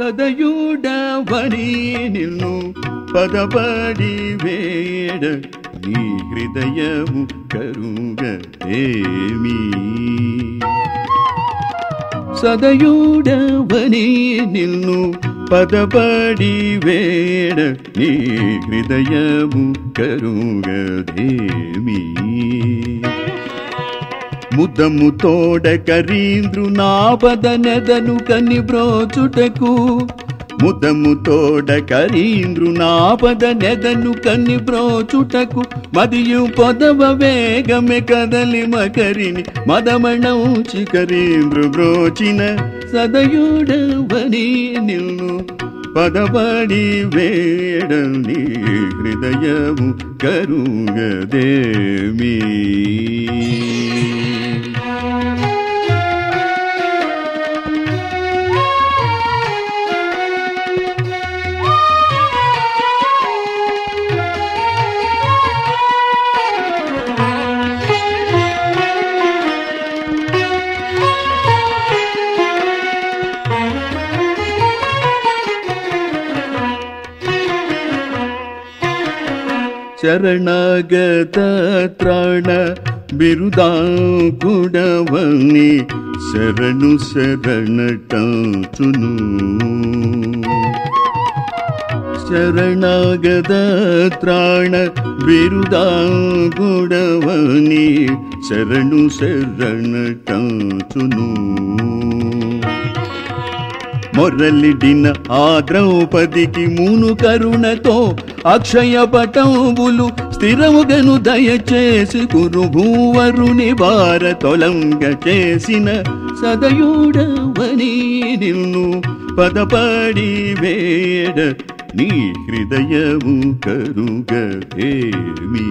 సదయుడవని నిన్ను పదపడి వేడ నీ హృదయము కరుగేమి సదయుడవని నిన్ను పదపడి వేడ నీ హృదయము కరుగదేమి ముద్దము తోడ కరీంద్రు నాపద నెదను కని బ్రోచుటకు ముద్దము తోడ కరీంద్రు నాపద నెదను కని బ్రోచుటకు మదియు పొదవ వేగమె కదలి మకరిని మదమణౌచి కరీంద్రు బ్రోచిన సదయుడవని నిన్ను పదపడి వేడని హృదయము కరుగదేమీ ಶರಣಗತ ತ್ರಾಣ ಬಿರುದಾಂಕುಡವನಿ ಶರಣು ಶರಣಟುನು ಶರಣಾಗದ ತ್ರಾಣ ಬಿರುದಾಂಕುಡವನಿ ಶರಣು ಶರಣಟುನು మొర్రలిడిన ఆ ద్రౌపదికి మూను కరుణతో అక్షయ పటంబులు స్థిరముగను దయచేసి కురు భూవరుని భార తొలంగ చేసిన సదయుడవని నిన్ను పదపడి వేడ నీ హృదయము కరుగేమీ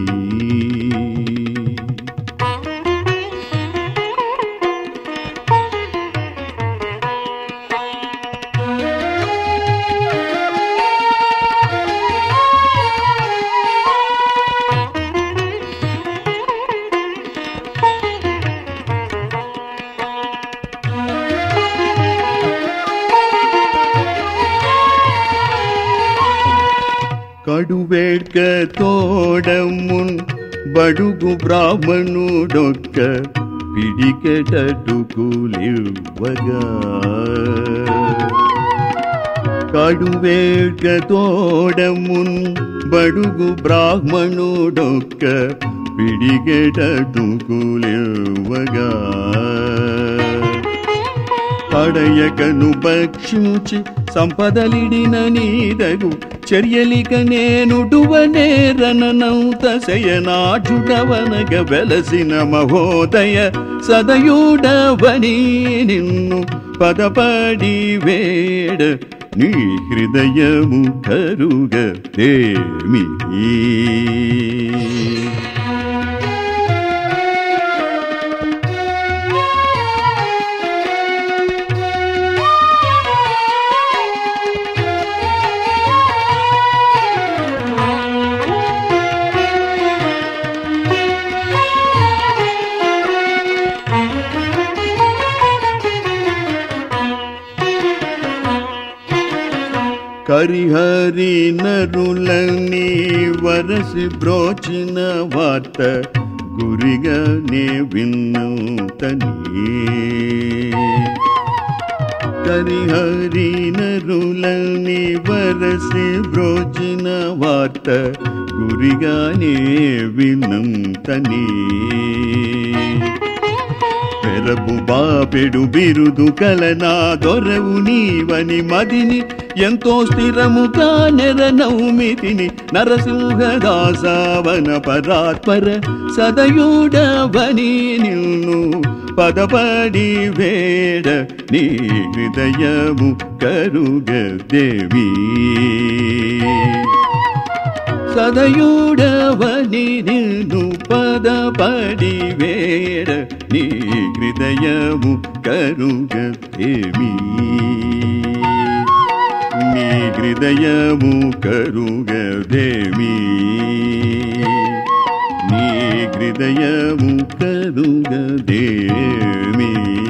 కడువేడ్క తోడమున్ బడుగు బ్రాహ్మణుడొక్క పిడికెటటుకులివ్వగా కడువేడ్క తోడమున్ బడుగు బ్రాహ్మణుడొక్క పిడికెటటుకులివ్వగా పడయకను భక్షించి సంపదలిడిన నీదగు చర్యలిక నేనుడువనేరనంత శయనాఢుడవనగ వెలసిన మహోదయ సదయుడవని నిన్ను పదపడి వేడ నీ హృదయము కరుగేమి కరిహరి నరులని వరసి బ్రోచిన వార్త గురిగా నే విన్నూతని కరిహరి నరులని వరసి బ్రోచిన వార్త గురిగానే వినంతని పెరపు బాపెడు బిరుదు కలనా దొరవు నీవని మదిని ఎంతో స్థిరముగా నెర నౌమితిని నరసింహదాసావన పరాత్పర సదయుడవని నిన్ను పదపడి వేడ నీ హృదయము కరుగదేవి సదయుడవని నిన్ను పదపడి వేడ నీ హృదయము కరుగేమి నీ హృదయము కరుగదేమి నీ హృదయము కరుగదేమి